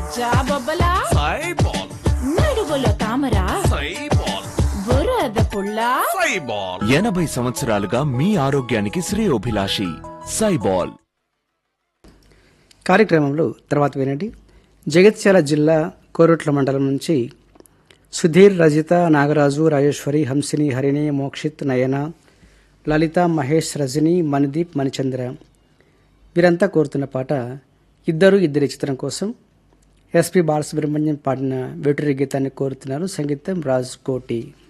జాబొబ్బలా సైబాల్ నడువులో తామర సైబాల్ బురద పుల్ల సైబాల్ ఎనభై సంవత్సరాలుగా మీ ఆరోగ్యానికి శ్రేయోభిలాషి సైబాల్ కార్యక్రమంలో తర్వాత వినండి జగిత్యాల జిల్లా కోరుట్ల మండలం నుంచి సుధీర్ రజిత నాగరాజు రాజేశ్వరి హంసిని హరిణి మోక్షిత్ నయన లలిత మహేష్ రజని మణిదీప్ మణిచంద్ర వీరంతా కోరుతున్న పాట ఇద్దరు ఇద్దరి చిత్రం కోసం ఎస్పి బాలసుబ్రహ్మణ్యం పాడిన వేటూరి గీతాన్ని కోరుతున్నారు సంగీతం రాజ్ కోటి